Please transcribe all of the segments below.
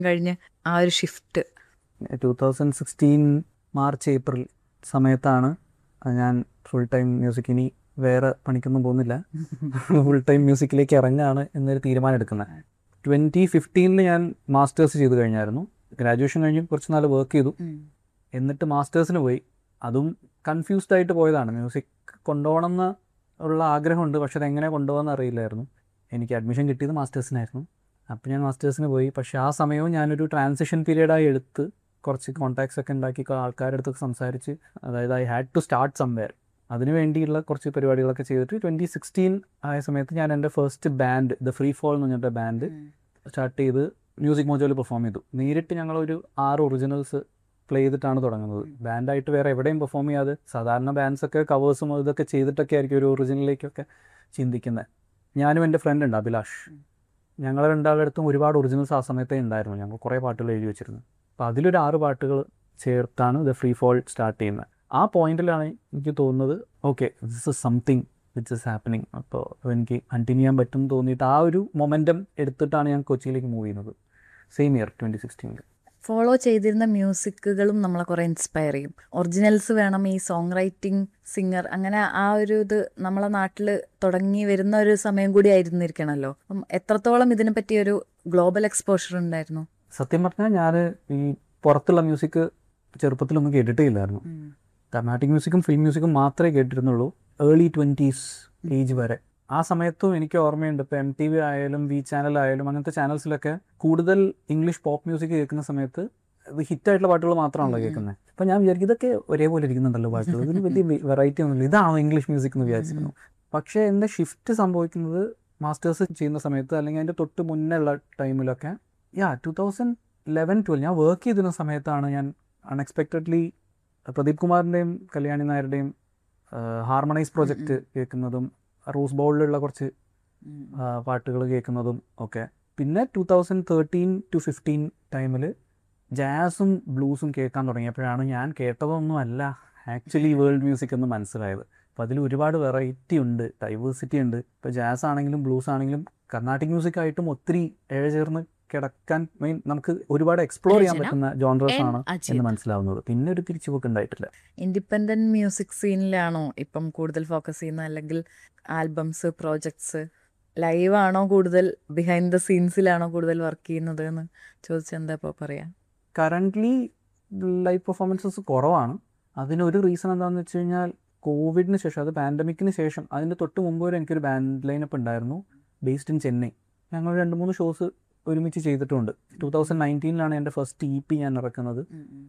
കഴിഞ്ഞ് ആ ഒരു shift two thousand sixteen March April സമയത്താണ് ഞാൻ ഫുൾ ടൈം മ്യൂസിക് ഇനി വേറെ പണിക്കൊന്നും പോകുന്നില്ല ഫുൾ ടൈം മ്യൂസിക്കിലേക്ക് ഇറങ്ങാണ് എന്നൊരു തീരുമാനം എടുക്കുന്നത് ട്വൻറ്റി ഫിഫ്റ്റീനിൽ ഞാൻ മാസ്റ്റേഴ്സ് ചെയ്ത് കഴിഞ്ഞായിരുന്നു ഗ്രാജുവേഷൻ കഴിഞ്ഞ് കുറച്ച് നാൾ വർക്ക് ചെയ്തു എന്നിട്ട് മാസ്റ്റേഴ്സിന് പോയി അതും കൺഫ്യൂസ്ഡ് ആയിട്ട് പോയതാണ് മ്യൂസിക് കൊണ്ടുപോകണം എന്ന് ഉള്ള ആഗ്രഹമുണ്ട് പക്ഷെ അതെങ്ങനെ കൊണ്ടുപോകാമെന്ന് അറിയില്ലായിരുന്നു എനിക്ക് അഡ്മിഷൻ കിട്ടിയത് മാസ്റ്റേഴ്സിനായിരുന്നു അപ്പോൾ ഞാൻ മാസ്റ്റേഴ്സിന് പോയി പക്ഷേ ആ സമയവും ഞാനൊരു ട്രാൻസിഷൻ പീരീഡായി എടുത്ത് കുറച്ച് കോൺടാക്ട്സ് ഒക്കെ ഉണ്ടാക്കി കൊ- ആൾക്കാരുടെ അടുത്തൊക്കെ സംസാരിച്ച് അതായത് I had to start somewhere അതിന് വേണ്ടിയുള്ള കുറച്ച് പരിപാടികളൊക്കെ ചെയ്തിട്ട് ട്വൻറ്റി സിക്സ്റ്റീൻ ആയ സമയത്ത് ഞാൻ എൻ്റെ first band the free fall എന്ന് പറഞ്ഞിട്ട് ബാൻഡ് സ്റ്റാർട്ട് ചെയ്ത് മ്യൂസിക് മോജോയിൽ പെർഫോം ചെയ്തു നേരിട്ട് ഞങ്ങളൊരു ആറ് ഒറിജിനൽസ് പ്ലേ ചെയ്തിട്ടാണ് തുടങ്ങുന്നത് ബാൻഡായിട്ട് വേറെ എവിടെയും പെർഫോം ചെയ്യാതെ സാധാരണ ബാൻഡ്സ് ഒക്കെ കവേഴ്സും ഇതൊക്കെ ചെയ്തിട്ടൊക്കെ ആയിരിക്കും ഒരു ഒറിജിനലിലേക്കൊക്കെ ചിന്തിക്കുന്നത് ഞാനും എൻ്റെ ഫ്രണ്ട് ഉണ്ട് അഭിലാഷ് ഞങ്ങൾ രണ്ടാളുടെ അടുത്തും ഒരുപാട് ഒറിജിനൽസ് ആ സമയത്തേ ഉണ്ടായിരുന്നു ഞങ്ങൾ കുറേ പാട്ടുകൾ എഴുതി വെച്ചിരുന്നു അപ്പോൾ അതിലൊരു ആറ് പാട്ടുകൾ ചേർത്താണ് ദ ഫ്രീ ഫോൾ സ്റ്റാർട്ട് ചെയ്യുന്നത് ആ പോയിന്റിലാണ് എനിക്ക് തോന്നുന്നത് okay this is something which is happening അപ്പോൾ എനിക്ക് കണ്ടിന്യൂ ചെയ്യാൻ പറ്റും എന്ന് തോന്നിയിട്ട് ആ ഒരു മൊമെൻറ്റം എടുത്തിട്ടാണ് ഞാൻ കൊച്ചിയിലേക്ക് മൂവ് ചെയ്യുന്നത് സെയിം ഇയർ ട്വൻറ്റി സിക്സ്റ്റീനിൽ ഫോളോ ചെയ്തിരുന്ന മ്യൂസിക്കുകളും നമ്മളെ കുറേ ഇൻസ്പയർ ചെയ്യും ഒറിജിനൽസ് വേണം ഈ സോങ് റൈറ്റിംഗ് സിംഗർ അങ്ങനെ ആ ഒരു ഇത് നമ്മളെ നാട്ടിൽ തുടങ്ങി വരുന്ന ഒരു സമയം കൂടി ആയിരുന്നിരിക്കണമല്ലോ അപ്പം എത്രത്തോളം ഇതിനെ പറ്റി ഒരു ഗ്ലോബൽ എക്സ്പോഷർ ഉണ്ടായിരുന്നു സത്യം പറഞ്ഞാൽ ഞാൻ ഈ പുറത്തുള്ള മ്യൂസിക് ചെറുപ്പത്തിലൊന്നും കേട്ടിട്ടേ ഇല്ലായിരുന്നു കർണാട്ടിക് മ്യൂസിക്കും ഫിലിം മ്യൂസിക്കും മാത്രമേ കേട്ടിരുന്നുള്ളൂ ഏർലി ട്വൻറ്റീസ് ഏജ് വരെ ആ സമയത്തും എനിക്ക് ഓർമ്മയുണ്ട് ഇപ്പോൾ എം ടി വി ആയാലും വി ചാനൽ ആയാലും അങ്ങനത്തെ ചാനൽസിലൊക്കെ കൂടുതൽ ഇംഗ്ലീഷ് പോപ്പ് മ്യൂസിക് കേൾക്കുന്ന സമയത്ത് ഇത് ഹിറ്റായിട്ടുള്ള പാട്ടുകൾ മാത്രമാണല്ലോ ഉം. കേൾക്കുന്നത് അപ്പോൾ ഞാൻ വിചാരിക്കും ഇതൊക്കെ ഒരേപോലെ ഇരിക്കുന്നുണ്ടല്ലോ പാട്ടുകൾ ഇതിന് വലിയ വെറൈറ്റി ഒന്നുമില്ല ഇതാണോ ഇംഗ്ലീഷ് മ്യൂസിക് എന്ന് വിചാരിച്ചിരുന്നു പക്ഷേ എൻ്റെ ഷിഫ്റ്റ് സംഭവിക്കുന്നത് മാസ്റ്റേഴ്സ് ചെയ്യുന്ന സമയത്ത് അല്ലെങ്കിൽ അതിൻ്റെ തൊട്ട് മുന്നേ ഉള്ള ടൈമിലൊക്കെ yeah two thousand eleven twelve ഞാൻ വർക്ക് ചെയ്തിരുന്ന സമയത്താണ് ഞാൻ അൺഎക്സ്പെക്റ്റഡ്ലി പ്രദീപ് കുമാറിൻ്റെയും കല്യാണി നായരുടെയും ഹാർമണൈസ് പ്രോജക്റ്റ് കേൾക്കുന്നതും റൂസ് ബൗളിലുള്ള കുറച്ച് പാട്ടുകൾ കേൾക്കുന്നതും ഒക്കെ പിന്നെ two thousand thirteen two fifteen ടൈമിൽ ജാസും ബ്ലൂസും കേൾക്കാൻ തുടങ്ങിയപ്പോഴാണ് ഞാൻ കേട്ടതൊന്നും അല്ല ആക്ച്വലി വേൾഡ് മ്യൂസിക് എന്ന് മനസ്സിലായത് അപ്പോൾ അതിൽ ഒരുപാട് വെറൈറ്റി ഉണ്ട് ഡൈവേഴ്സിറ്റി ഉണ്ട് ഇപ്പോൾ ജാസ് ആണെങ്കിലും ബ്ലൂസ് ആണെങ്കിലും കർണാട്ടിക് മ്യൂസിക് ആയിട്ടും ഒത്തിരി ഇഴചേർന്ന് കിടക്കാൻ മീൻ നമുക്ക് ഒരുപാട് എക്സ്പ്ലോർ ചെയ്യാൻ രചന പറ്റുന്ന ജോൺറേഴ്സ് and ആണ് അജിത്. എന്ന് മനസ്സിലാവുന്നത് പിന്നെ ഒരു തിരിച്ചുപോക്ക് ഉണ്ടായിട്ടില്ല ഇൻഡിപെൻഡന്റ് മ്യൂസിക് സീനിലാണോ ഇപ്പം കൂടുതൽ ഫോക്കസ് ചെയ്യുന്നത് അല്ലെങ്കിൽ ആൽബംസ് പ്രോജക്ട്സ് ലൈവ് ആണോ കൂടുതൽ ബിഹൈൻഡ് ദ സീൻസിലാണോ കൂടുതൽ വർക്ക് ചെയ്യുന്നത് എന്ന് ചോദിച്ചാൽ എന്താ ഇപ്പോൾ പറയാ കറൻ്റ്ലി ലൈവ് പെർഫോമൻസസ് കുറവാണ് അതിനൊരു റീസൺ എന്താണെന്ന് വെച്ച് കഴിഞ്ഞാൽ കോവിഡിന് ശേഷം അത് പാൻഡമിക്കിന് ശേഷം അതിൻ്റെ തൊട്ട് മുമ്പ് വരെ എനിക്കൊരു ബാൻഡ് ലൈനപ്പ് ഉണ്ടായിരുന്നു ബേസ്ഡ് ഇൻ ചെന്നൈ ഞങ്ങൾ രണ്ട് മൂന്ന് ഷോസ് ഒരുമിച്ച് ചെയ്തിട്ടുണ്ട് ടൂ തൗസൻഡ് നയൻറ്റീനിലാണ് എൻ്റെ ഫസ്റ്റ് ഇ പി ഞാൻ ഇറക്കുന്നത്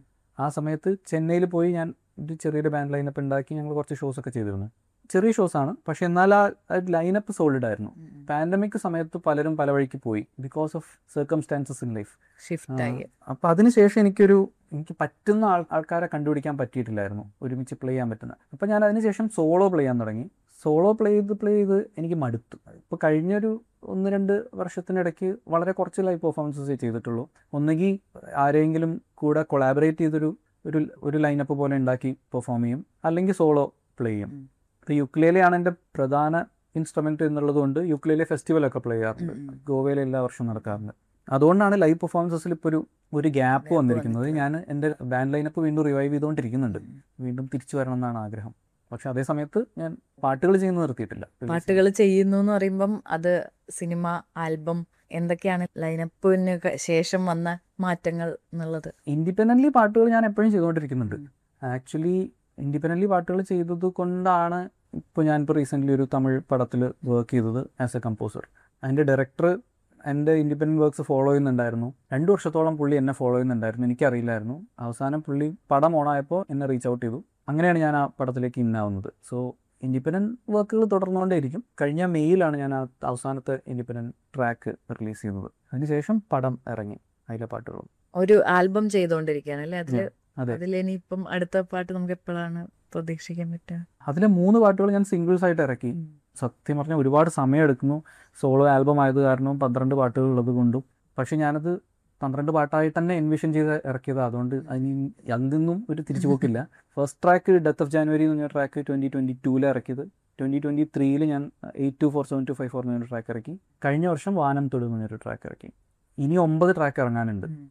ആ സമയത്ത് ചെന്നൈയിൽ പോയി ഞാൻ ഒരു ചെറിയൊരു ബാൻഡ് ലൈനപ്പ് ഉണ്ടാക്കി ഞങ്ങൾ കുറച്ച് ഷോസ് ഒക്കെ ചെയ്തിരുന്നു ചെറിയ ഷോസ് ആണ് പക്ഷെ എന്നാൽ ആ ലൈനപ്പ് സോളിഡ് ആയിരുന്നു പാൻഡമിക് സമയത്ത് പലരും പല വഴിക്ക് പോയി because of circumstances in life shift ആയി അപ്പോൾ അതിനുശേഷം എനിക്കൊരു എനിക്ക് പറ്റുന്ന ആൾ ആൾക്കാരെ കണ്ടുപിടിക്കാൻ പറ്റിയിട്ടില്ലായിരുന്നു ഒരുമിച്ച് പ്ലേ ചെയ്യാൻ പറ്റുന്ന അപ്പോൾ ഞാൻ അതിനുശേഷം സോളോ പ്ലേ ചെയ്യാൻ തുടങ്ങി സോളോ പ്ലേ ചെയ്ത് പ്ലേ ചെയ്ത് എനിക്ക് മടുത്തു ഇപ്പോൾ കഴിഞ്ഞൊരു ഒന്ന് രണ്ട് വർഷത്തിനിടയ്ക്ക് വളരെ കുറച്ച് ലൈവ് പെർഫോമൻസസ് ചെയ്തിട്ടുള്ളൂ ഒന്നുകിൽ ആരെങ്കിലും കൂടെ കൊളാബറേറ്റ് ചെയ്തൊരു ഒരു ഒരു ലൈനപ്പ് പോലെ ഉണ്ടാക്കി പെർഫോം ചെയ്യും അല്ലെങ്കിൽ സോളോ പ്ലേ ചെയ്യും ഉം. ഇപ്പോൾ യുക്ലേലെയാണ് എൻ്റെ പ്രധാന ഇൻസ്ട്രുമെൻറ്റ് എന്നുള്ളത് കൊണ്ട് യുക്ലേലെ ഫെസ്റ്റിവലൊക്കെ പ്ലേ ചെയ്യാറുണ്ട് ഉം, ഉം. ഗോവയിൽ എല്ലാ വർഷവും നടക്കാറുണ്ട് അതുകൊണ്ടാണ് ലൈവ് പെർഫോമൻസസിൽ ഇപ്പോൾ ഒരു ഒരു ഗ്യാപ്പ് Gap വന്നിരിക്കുന്നത് വന്നിട്ട്. ഞാൻ എൻ്റെ ബാൻഡ് ലൈനപ്പ് വീണ്ടും റിവൈവ് ചെയ്തുകൊണ്ടിരിക്കുന്നുണ്ട് വീണ്ടും തിരിച്ചു വരണം എന്നാണ് ആഗ്രഹം പക്ഷെ അതേ സമയത്ത് ഞാൻ പാട്ടുകൾ ചെയ്യുന്നത് നിർത്തിയിട്ടില്ല പാട്ടുകൾ ചെയ്യുന്നു എന്ന് പറയുമ്പം അത് സിനിമ ആൽബം എന്തൊക്കെയാണ് ലൈനപ്പിന് ശേഷം വന്ന മാറ്റങ്ങൾ എന്നുള്ളത് ഇൻഡിപെൻഡൻ്റ്ലി പാട്ടുകൾ ഞാൻ എപ്പോഴും ചെയ്തുകൊണ്ടിരിക്കുന്നുണ്ട് ഉം. ആക്ച്വലി ഇൻഡിപെൻഡൻ്റ്ലി പാട്ടുകൾ ചെയ്തത് കൊണ്ടാണ് ഇപ്പോൾ ഞാനിപ്പോൾ റീസെൻ്റ്ലി ഒരു തമിഴ് പടത്തിൽ വർക്ക് ചെയ്തത് ആസ് എ കമ്പോസർ അതിൻ്റെ ഡയറക്ടർ എൻ്റെ ഇൻഡിപെൻഡൻറ്റ് വർക്ക്സ് ഫോളോ ചെയ്യുന്നുണ്ടായിരുന്നു രണ്ട് വർഷത്തോളം പുള്ളി എന്നെ ഫോളോ ചെയ്യുന്നുണ്ടായിരുന്നു എനിക്കറിയില്ലായിരുന്നു അവസാനം പുള്ളി പടം ഓണായപ്പോൾ എന്നെ റീച്ച് ഔട്ട് ചെയ്തു അങ്ങനെയാണ് ഞാൻ ആ പടത്തിലേക്ക് ഇന്നാവുന്നത് സോ ഇൻഡിപെൻഡൻറ്റ് വർക്കുകൾ തുടർന്നുകൊണ്ടേയിരിക്കും കഴിഞ്ഞ മെയ്യിലാണ് ഞാൻ ആ അവസാനത്തെ ഇൻഡിപെൻഡൻറ്റ് ട്രാക്ക് റിലീസ് ചെയ്യുന്നത് അതിനുശേഷം പടം ഇറങ്ങി അതിലെ പാട്ടുകളും ഒരു ആൽബം ചെയ്തുകൊണ്ടിരിക്കുകയാണ് അല്ലേ അതില് അതെ അതിലിനിയിപ്പം അടുത്ത പാട്ട് നമുക്ക് എപ്പോഴാണ് പ്രതീക്ഷിക്കാൻ പറ്റുക അതിലെ മൂന്ന് പാട്ടുകൾ ഞാൻ സിംഗിൾസ് ആയിട്ട് ഇറക്കി സത്യം പറഞ്ഞാൽ ഒരുപാട് സമയം എടുക്കുന്നു സോളോ ആൽബം ആയത് കാരണവും പന്ത്രണ്ട് പാട്ടുകൾ ഉള്ളത് കൊണ്ടും പക്ഷെ ഞാനത് പന്ത്രണ്ട് പാട്ടായിട്ട് തന്നെ എൻവിഷൻ ചെയ്ത് ഇറക്കിയത് അതുകൊണ്ട് അതിന് അതിന്നും ഒരു തിരിച്ചുപോക്കില്ല first track death of January എന്ന് പറഞ്ഞ ട്രാക്ക് ട്വൻറ്റി ട്വൻറ്റി ടൂവിൽ ഇറക്കിയത് ട്വൻറ്റി ട്വൻറ്റി ത്രീയിൽ ഞാൻ eight two four seven two five four എന്നൊരു ട്രാക്ക് ഇറക്കി കഴിഞ്ഞ വർഷം വാനം തൊടു എന്നൊരു ട്രാക്ക് ഇറക്കി ഇനി ഒമ്പത് ട്രാക്ക് ഇറങ്ങാനുണ്ട് ഉം.